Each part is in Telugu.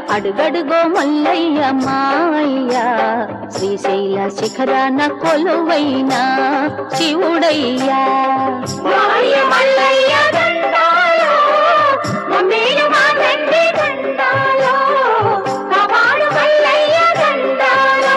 అడుగడుగో మల్లయ్య మాయ్య శ్రీశైల శిఖరాన కొలువైన శివుడయ్యా మాయ మల్లయ్య దండాలో మమ్మీలు మా తండ్రి దండాలో కాపాడు మల్లయ్య దండాలో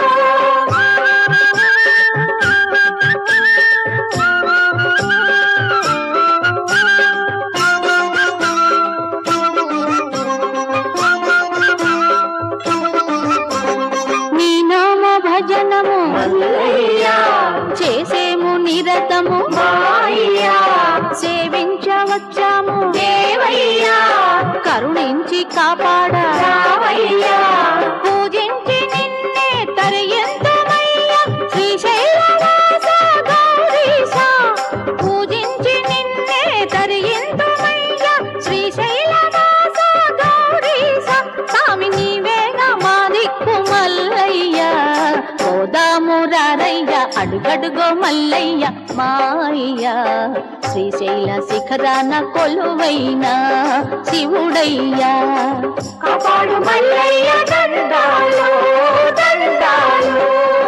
నీ నామ భజనము మల్లయ్య చేసేము నిరతము మాయ సేవించవచ్చాము దేవయ్య కరుణించి కాపాడ రావయ్య పూజించి నిన్నే తరయంతమయ్య శ్రీశైలవాస గౌరీశ పూజించి నిన్నే తరయంతమయ్య శ్రీశైలవాస గౌరీశ స్వామి నీవేగా మా దిక్కు మల్లయ్య పోదాము రారయ్య అడుగడుగో మల్లయ్య మాయ్య శ్రీశైల శిఖరాన కొలువైన శివుడయ్యా కాపాడు మల్లయ్య దండాలో దండాలో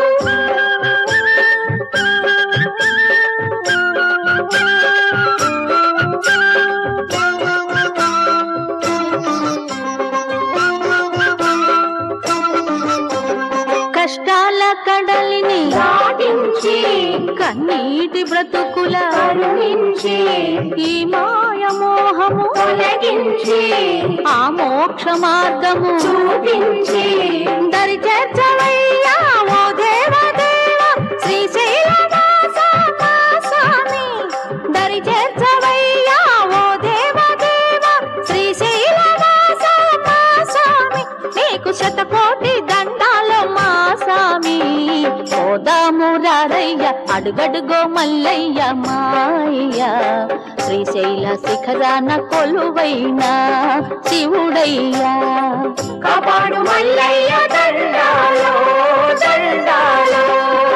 కష్టాల కడలిని దాటించి కన్నీటి బ్రతుకుల కరుణించి ఈ మాయ మోహము తొలగించి ఆ మోక్ష మార్గము చూపించి దరి చేర్చవయ్యా ఓ దేవదేవ శ్రీశైలవాస మా స్వామి దరి చేర్చవయ్యా ఓ దేవదేవ శ్రీశైలవాస మా స్వామి నీకు శతకోటి దండాలు మా స్వామి పోదాము రారయ్య అడుగడుగో మల్లయ్య మాయ్య శ్రీశైల శిఖరాన కొలువైన శివుడయ్యా కాపాడు మల్లయ్య దండాలో దండాలో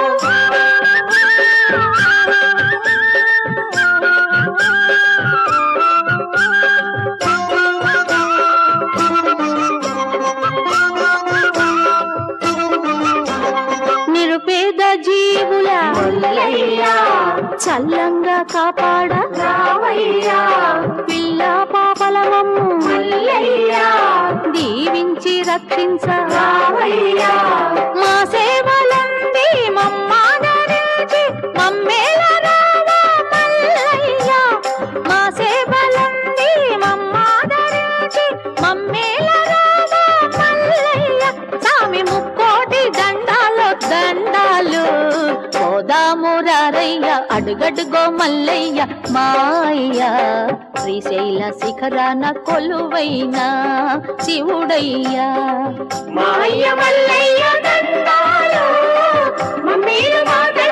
నిరుపేద జీవుల మల్లయ్య చల్లంగా కాపాడ రావయ్య పిల్ల పాపల మమ్ము మల్లయ్య దీవించి రక్షించ రావయ్య మా సేవలంది మమ్మాదరించి మమ్మేల రావా మల్లయ్య మా సేవలంది మమ్మాదరించి మమ్మేల రావా మల్లయ్య స్వామి ముక్కోటి దండాలు దండాలు పోదాము రారయ్య అడుగడుగో మల్లయ్య మాయ శ్రీశైల శిఖరాన కొలువైన శివుడయ్యా మాయ మల్లయ్య దండాలో మమ్మీలు మా